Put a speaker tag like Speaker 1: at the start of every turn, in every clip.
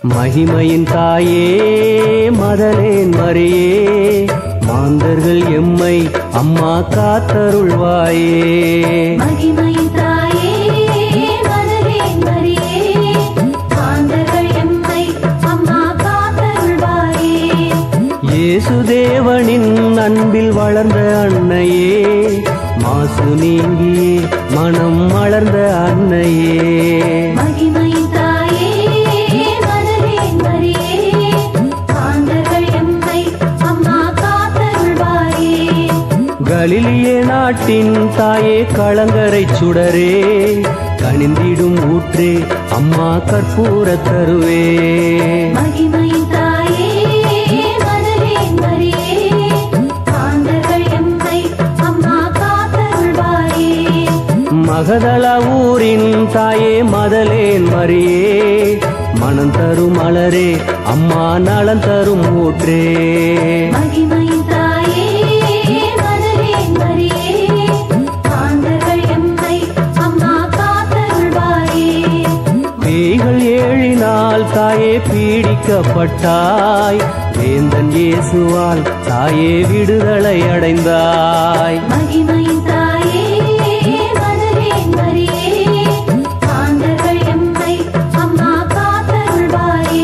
Speaker 1: மகிமையின் தாயே மதலேன் மரியே மாந்தர்கள் எம்மை அம்மா காத்தருள்வாயே
Speaker 2: மகிமையின் தாயே மலரேன் மரியே மாந்தர்கள் எம்மை அம்மா காத்தருள்வாயே
Speaker 1: இயேசுதேவனின் அன்பில் வளர்ந்த அன்னையே மாசு நீங்கியே மனம் மலர்ந்த அன்னையே
Speaker 2: மகிமையின் தாயே மலரேன் மரியே மாந்தர்கள் எம்மை அம்மா காத்தருள்வாயே
Speaker 1: கலிலிய நாட்டின் தாயே களங்கரை சுடரே கனிந்திடும் ஊற்றே அம்மா கற்பூர தருவே
Speaker 2: மகிமையின் தாயே மலரேன் மரியே மாந்தர்கள் எம்மை அம்மா காத்தருள்வாயே
Speaker 1: மகதள ஊரின் தாயே மதலேன் மரியே மனம் தரும் மலரே அம்மா நலம் தரும் ஊற்றே
Speaker 2: மகிமையின் தாயே மலரேன் மரியே மாந்தர்கள் எம்மை அம்மா காத்தருள்வாயே
Speaker 1: பேய்கள் ஏழினால் தாயே பீடிக்கப்பட்டாய் வேந்தன் இயேசுவால் தாயே விடுதலை அடைந்தாய்
Speaker 2: மகிமையின் தாயே மலரேன் மரியே மாந்தர்கள் எம்மை அம்மா காத்தருள்வாயே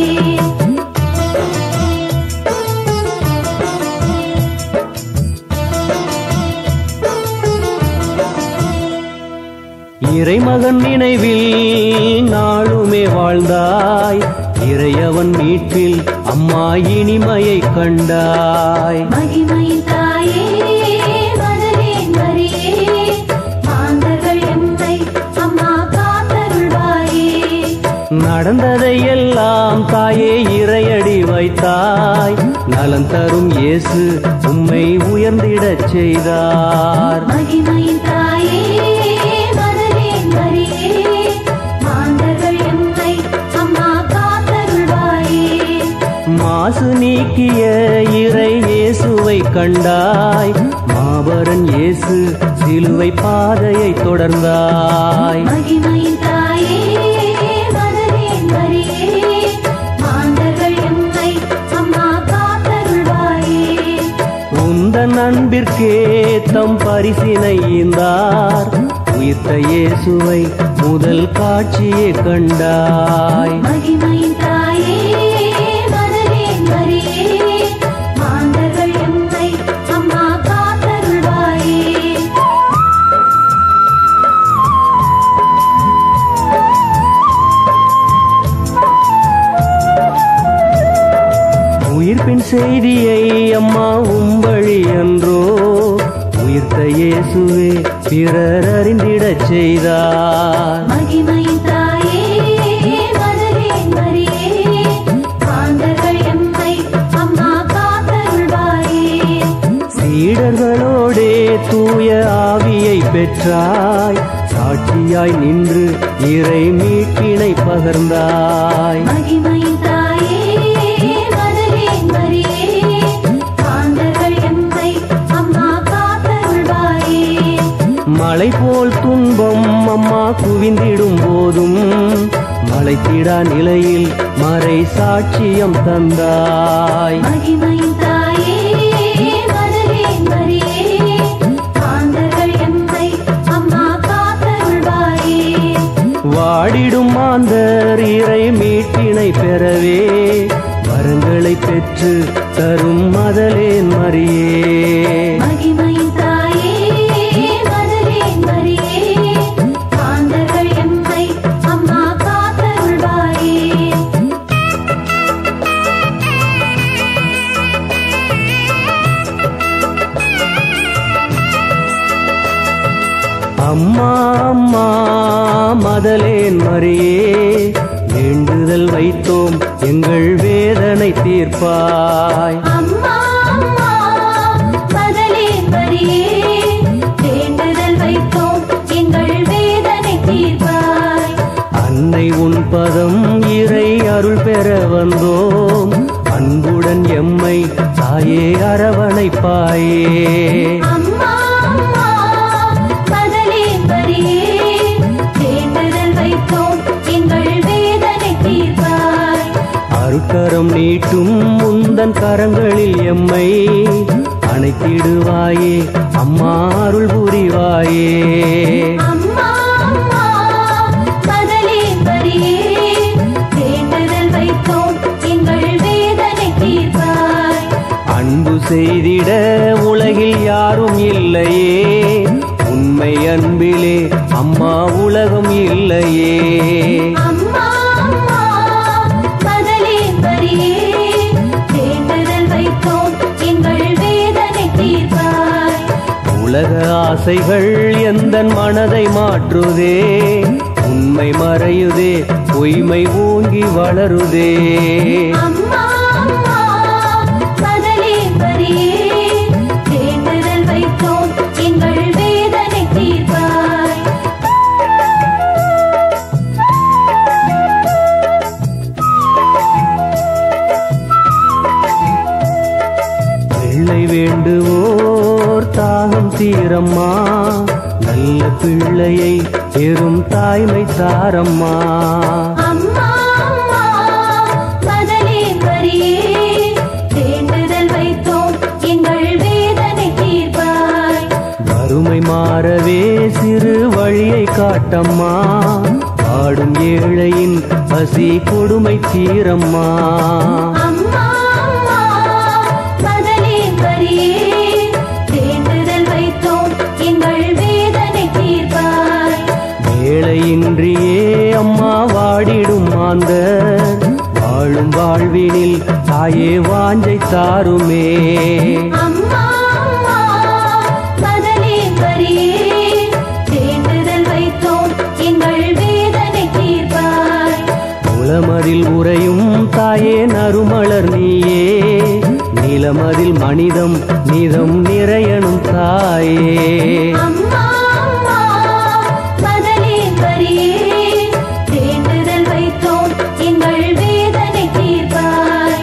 Speaker 1: இறைமகன் நினைவில் நாளுமே வாழ்ந்தாய் இறையவன் மீட்பில் அம்மா இனிமையை கண்டாய்
Speaker 2: மகிமையின் தாயே மலரேன் மரியே மாந்தர்கள் எம்மை அம்மா காத்தருள்வாயே
Speaker 1: நடந்ததை எல்லாம் தாயே இறையடி வைத்தாய் நலம் தரும் இயேசு உம்மை உயர்ந்திடச் செய்தார்
Speaker 2: மகிமையின் தாயே மலரேன் மரியே மாந்தர்கள் எம்மை அம்மா காத்தருள்வாயே
Speaker 1: மாசு நீக்கிய இறை இயேசுவை கண்டாய் மாபரன் இயேசு சிலுவை பாதையை தொடர்ந்தாய்
Speaker 2: மகிமையின் தாயே மலரேன் மரியே மாந்தர்கள் எம்மை அம்மா காத்தருள்வாயே
Speaker 1: உந்தன் அன்பிற்கே தம் பரிசினை ஈந்தார் உயிர்த்த இயேசுவை முதல் காட்சியே கண்டாய்
Speaker 2: மகிமையின் தாயே மலரேன் மரியே மாந்தர்கள் எம்மை அம்மா காத்தருள்வாயே
Speaker 1: உயிர்ப்பின் செய்தியை அம்மா உம்பழி என்றோ உயிர்த்த இயேசுவே பிறர் அறிந்திடச் செய்தார்
Speaker 2: மகிமையின் தாயே மலரேன் மரியே மாந்தர்கள் எம்மை அம்மா காத்தருள்வாயே
Speaker 1: சீடர்களோடே தூய ஆவியை பெற்றாய் சாட்சியாய் நின்று இறை மீட்பினை பகர்ந்தாய்
Speaker 2: மகிமையின் தாயே மலரேன் மரியே மாந்தர்கள் எம்மை அம்மா காத்தருள்வாயே
Speaker 1: மலை போல் துன்பம் அம்மா குவிந்திடும் போதும் மலைத்திடா நிலையில் மறை சாட்சியம் தந்தாய்
Speaker 2: மகிமையின் தாயே மலரேன் மரியே மாந்தர்கள் எம்மை அம்மா காத்தருள்வாயே
Speaker 1: வாடிடும் மாந்தர் இறை மீட்பினை பெறவே வரங்களை பெற்று தரும் மதலேன் மரியே
Speaker 2: மகிமையின் தாயே மலரேன் மரியே மாந்தர்கள் எம்மை அம்மா காத்தருள்வாயே
Speaker 1: அம்மா அம்மா மதலேன் மரியே வேண்டுதல் வைத்தோம் எங்கள் வேதனை தீர்ப்பாய்
Speaker 2: அம்மா அம்மா மதலேன் மரியே வேண்டுதல் வைத்தோம் எங்கள் வேதனை தீர்ப்பாய்
Speaker 1: அன்னை உன் பதம் இறை அருள் பெற வந்தோம் அன்புடன் எம்மை தாயே அரவணைப்பாயே
Speaker 2: அம்மா அம்மா மதலேன் மரியே வேண்டுதல் வைத்தோம் எங்கள் வேதனை தீர்ப்பாய்
Speaker 1: அருட்கரம் நீட்டும் முந்தன் கரங்களில் எம்மை அணைத்திடுவாயே அம்மா அருள் புரிவாயே
Speaker 2: அம்மா அம்மா பதலி பரியே வேண்டுதல் வைத்தோம் எங்கள் வேதனை தீர்ப்பாய்
Speaker 1: அன்பு செய்திட உலகில் யாரும் இல்லையே உண்மை அன்பிலே அம்மா உலகம் இல்லையே
Speaker 2: அம்மா அம்மா பதலி பரியே வேண்டுதல் வைத்தோம் எங்கள் வேதனை தீர்ப்பாய்
Speaker 1: உலக ஆசைகள் எந்த மனதை மாற்றுதே உண்மை மறையுதே பொய்மை ஓங்கி வளருதே
Speaker 2: அம்மா அம்மா பதலி பரியே வேண்டுதல் வைத்தோம் எங்கள் வேதனை தீர்ப்பாய்
Speaker 1: பிள்ளை வேண்டுவோர் தாகம் தீரம்மா நல்ல பிள்ளையை பெரும் தாய்மை தாரம்மா
Speaker 2: அம்மா அம்மா பதலி பரியே வேண்டுதல் வைத்தோம் எங்கள் வேதனை தீர்ப்பாய்
Speaker 1: வறுமை மாறவே சிறு வழியை காட்டம்மா பாடும் ஏழையின் பசி கொடுமை தீரம்மா
Speaker 2: அம்மா அம்மா பதலி பரியே வேண்டுதல் வைத்தோம் எங்கள் வேதனை தீர்ப்பாய்
Speaker 1: வேலையின்றியே அம்மா வாடிடும் மாந்தர் வாழும் வாழ்வினில் தாயே வாஞ்சை தாருமே
Speaker 2: அம்மா அம்மா பதலி பரியே வேண்டுதல் வைத்தோம் எங்கள் வேதனை தீர்ப்பாய்
Speaker 1: குலமதில் உறையும் தாயே நறுமலர் நீயே நிலமதில் மனிதம் நிதம் நிறையணும் தாயே
Speaker 2: அம்மா அம்மா பதலி பரியே வேண்டுதல் வைத்தோம் எங்கள் வேதனை தீர்ப்பாய்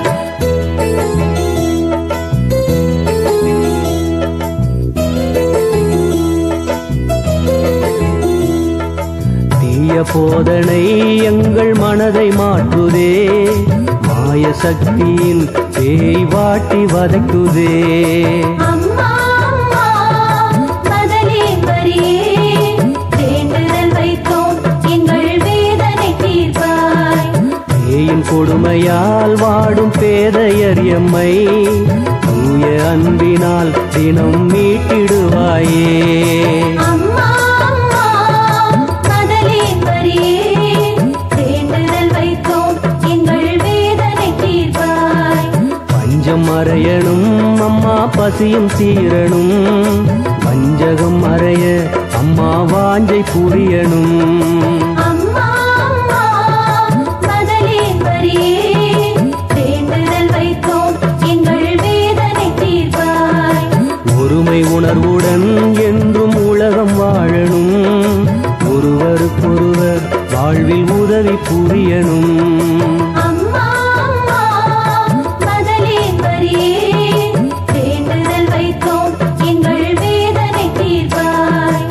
Speaker 1: தீய போதனை எங்கள் மனதை மாற்றுதே மாய சக்தியின் பேய் வாட்டி வதைக்குதே
Speaker 2: அம்மா அம்மா பதலி பரியே வேண்டுதல் வைத்தோம் எங்கள் வேதனை தீர்ப்பாய்
Speaker 1: பேயின் கொடுமையால் வாடும் பேதையர் எம்மை தூய அன்பினால் தினம் மீட்டிடுவாயே
Speaker 2: அம்மா அம்மா பதலி பரியே வேண்டுதல் வைத்தோம் எங்கள் வேதனை தீர்ப்பாய்
Speaker 1: பஞ்சம் மறையணும் அம்மா பசியும் தீரணும் வஞ்சகம் மறைய அம்மா வாஞ்சை புரியணும்
Speaker 2: அம்மா அம்மா பதலி பரியே வேண்டுதல் வைத்தோம் எங்கள் வேதனை தீர்ப்பாய்
Speaker 1: ஒருமை உணர்வுடன் என்றும் உலகம் வாழணும் ஒருவருக்கொருவர் வாழ்வில் உதவி புரியணும்
Speaker 2: அம்மா அம்மா பதலி பரியே வேண்டுதல் வைத்தோம் எங்கள் வேதனை தீர்ப்பாய்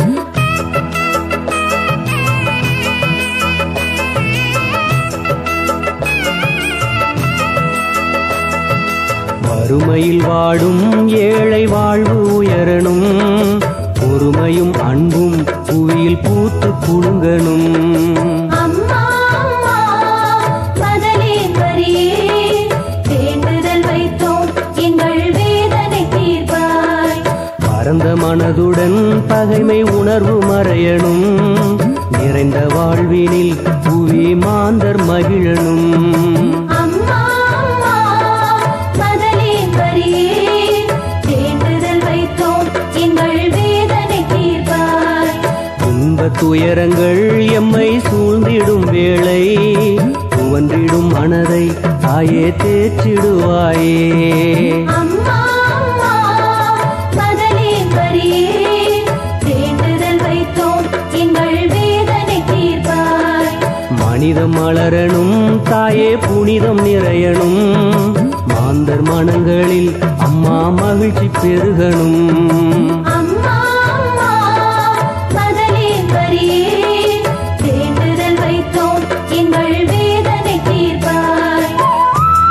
Speaker 1: வறுமையில் வாடும் ஏழை வாழ்வு உயரணும் பொறுமையும் அன்பும் புவியில் பூத்து குலுங்கணும்
Speaker 2: அம்மா அம்மா பதலி பரியே வேண்டுதல் வைத்தோம் எங்கள் வேதனை தீர்ப்பாய்
Speaker 1: பரந்த மனதுடன் பகைமை உணர்வு மறையணும் நிறைந்த வாழ்வினில் புவி மாந்தர் மகிழணும்
Speaker 2: அம்மா அம்மா பதலி பரியே வேண்டுதல் வைத்தோம் எங்கள் வேதனை தீர்ப்பாய்
Speaker 1: துன்ப துயரங்கள் எம்மை சூழ்ந்திடும் வேளை துவன்றிடும் மனதை தாயே தேற்றிடுவாயே
Speaker 2: அம்மா அம்மா பதலி பரியே வேண்டுதல் வைத்தோம் எங்கள் வேதனை தீர்ப்பாய்
Speaker 1: மனிதம் மலரணும் தாயே புனிதம் நிறையணும் மாந்தர் மனங்களில் அம்மா மகிழ்ச்சி பெருகணும்
Speaker 2: அம்மா அம்மா பதலி பரியே வேண்டுதல் வைத்தோம் எங்கள் வேதனை தீர்ப்பாய்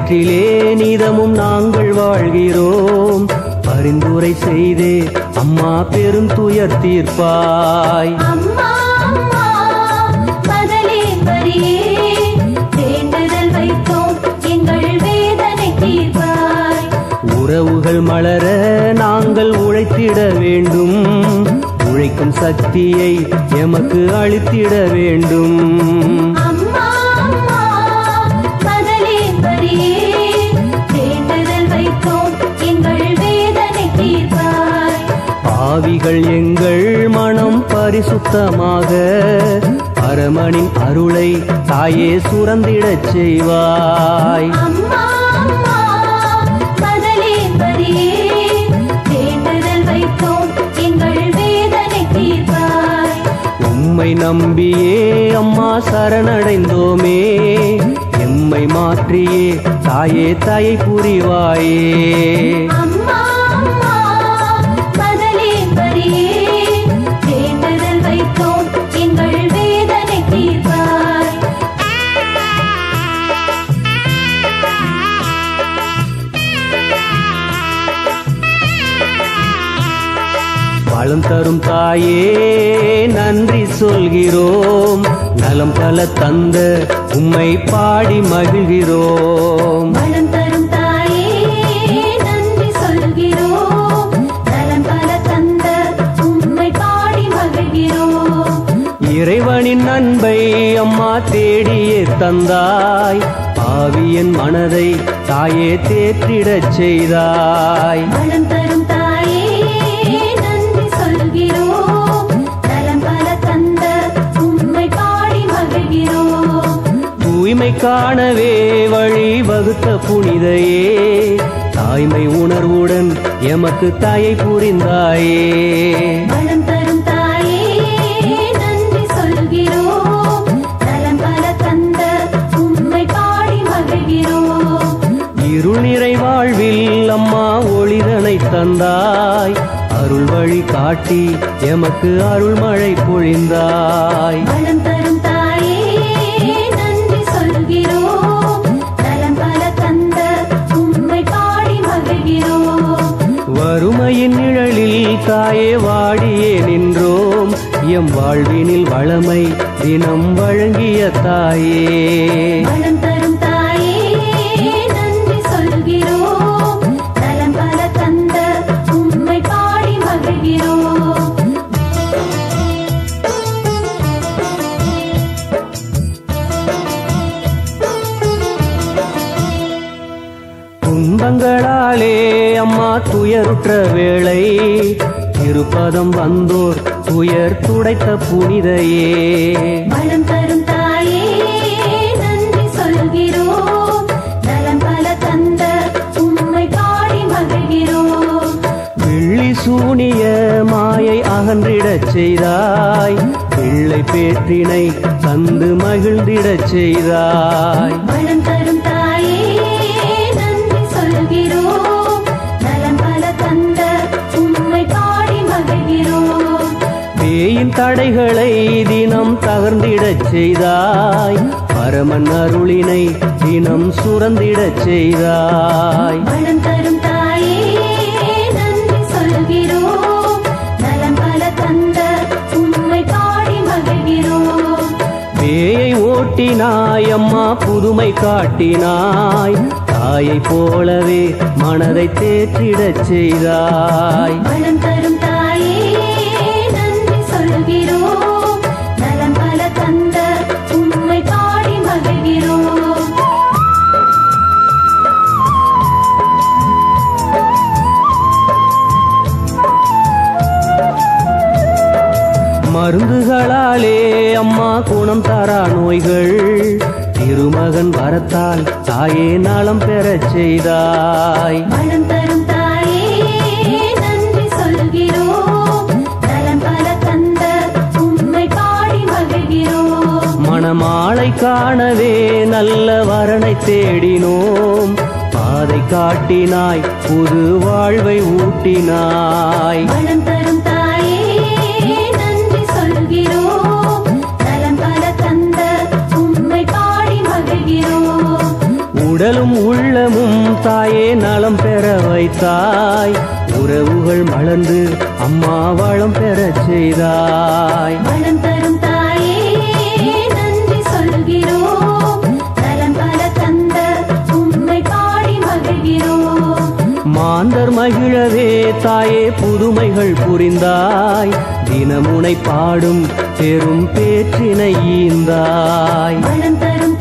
Speaker 1: வயிற்றிலே நீதமும் நாங்கள் வாழ்கிறோம் பரிந்துரை செய்தே அம்மா பெரும் துயர் தீர்ப்பாய்
Speaker 2: அம்மா அம்மா மதலே மரியே வேண்டுதல் வைத்தோம் எங்கள் வேதனை தீர்ப்பாய்
Speaker 1: உறவுகள் மலர நாங்கள் உழைத்திட வேண்டும் உழைக்கும் சக்தியை எமக்கு அளித்திட வேண்டும்
Speaker 2: அம்மா அம்மா மதலே மரியே வேண்டுதல் வைத்தோம் எங்கள் வேதனை தீர்ப்பாய்
Speaker 1: பாவிகள் எங்கள் மனம் பரிசுத்தமாக பரமனின் அருளை தாயே சுரந்திடச் செய்வாய்
Speaker 2: அம்மா அம்மா மதலே மரியே வேண்டுதல் வைத்தோம் எங்கள் வேதனை தீர்ப்பாய்
Speaker 1: உம்மை நம்பியே அம்மா சரணடைந்தோமே எம்மை மாற்றியே தாயே தாயை புரிவாயே
Speaker 2: அம்மா அம்மா மதலே மரியே வேண்டுதல் வைத்தோம் எங்கள் வேதனை தீர்ப்பாய்
Speaker 1: வளம் தரும் தாயே நன்றி சொல்கிறோம் நலம் பல தந்த உம்மை பாடி மகிழ்கிறோம்
Speaker 2: வளம் தரும் தாயே நன்றி சொல்கிறோம் நலம் பல தந்த உம்மை பாடி மகிழ்கிறோம்
Speaker 1: இறைவனின் அன்பை அம்மா தேடியே தந்தாய் பாவியன் மனதை தாயே தேற்றிடச் செய்தாய்
Speaker 2: வளம் தரும் தாயே நன்றி சொல்கிறோம் நலம் பல தந்த உம்மை பாடி மகிழ்கிறோம்
Speaker 1: தூய்மை காணவே வழி வகுத்த புனிதையே தாய்மை உணர்வுடன் எமக்கு தாயை புரிந்தாயே
Speaker 2: வளம் தரும் தாயே நன்றி சொல்கிறோம் நலம் பல தந்த உம்மை பாடி மகிழ்கிறோம்
Speaker 1: இருள் நிறை வாழ்வில் அம்மா ஒளிதனை தந்தாய் அருள் வழி காட்டி எமக்கு அருள் மழை பொழிந்தாய்
Speaker 2: வளம் தரும் தாயே நன்றி சொல்கிறோம் நலம் பல தந்த உம்மை பாடி மகிழ்கிறோம்
Speaker 1: வறுமையின் நிழலில் தாயே வாடியே நின்றோம் எம் வாழ்வினில் வளமை தினம் வழங்கிய தாயே
Speaker 2: வளம் தரும் தாயே நன்றி சொல்கிறோம் நலம் பல தந்த உம்மை பாடி மகிழ்கிறோம்
Speaker 1: துன்பங்களாலே அம்மா துயருற்ற வேளை திருப்பதம் வந்தோர் துயர் துடைத்த புனிதையே
Speaker 2: வளம் தரும் தாயே நன்றி சொல்கிறோம் நலம் பல தந்த உம்மை பாடி மகிழ்கிறோம்
Speaker 1: வெள்ளி சூனிய மாயை அகன்றிடச் செய்தாய் பிள்ளை பேற்றினை தந்து மகிழ்ந்திடச் செய்தாய்
Speaker 2: வளம் தரும் தாயே நன்றி சொல்கிறோம் நலம் பல தந்த உம்மை பாடி மகிழ்கிறோம்
Speaker 1: பேயின் தடைகளை தினம் தகர்ந்திடச் செய்தாய் பரமன் அருளினை தினம் சுரந்திடச் செய்தாய்
Speaker 2: வளம் தரும் தாயே நன்றி சொல்கிறோம் நலம் பல தந்த உம்மை பாடி மகிழ்கிறோம்
Speaker 1: பேயை ஓட்டினாய் அம்மா புதுமை காட்டினாய் தாயை போலவே மனதை தேற்றிடச் செய்தாய்
Speaker 2: வளம் தரும் தாயே நன்றி சொல்கிறோம் நலம் பல தந்த உம்மை பாடி மகிழ்கிறோம்
Speaker 1: மருந்துகளாலே அம்மா குணம் தரா நோய்கள் திருமகன் வரத்தால் தாயே நலம் பெறச் செய்தாய்
Speaker 2: வளம் தரும் தாயே நன்றி சொல்கிறோம் நலம் பல தந்த உம்மை பாடி மகிழ்கிறோம்
Speaker 1: மணமாளை காணவே நல்ல வரனை தேடினோம் பாதை காட்டினாய் புது வாழ்வை ஊட்டினாய்
Speaker 2: வளம் தரும் தாயே நன்றி சொல்கிறோம் நலம் பல தந்த உம்மை பாடி மகிழ்கிறோம்
Speaker 1: உடலும் உள்ளமும் அளித்தாய் உறவுகள் மலர்ந்து அம்மா வளம் பெறச் செய்தாய்
Speaker 2: வளம் தரும் தாயே நன்றி சொல்கிறோம் நலம் பல தந்த உம்மை பாடி மகிழ்கிறோம்
Speaker 1: மாந்தர் மகிழவே தாயே புதுமைகள் புரிந்தாய் தினமுனை பாடும் பெரும் பேற்றினை ஈந்தாய்
Speaker 2: வளம் தரும்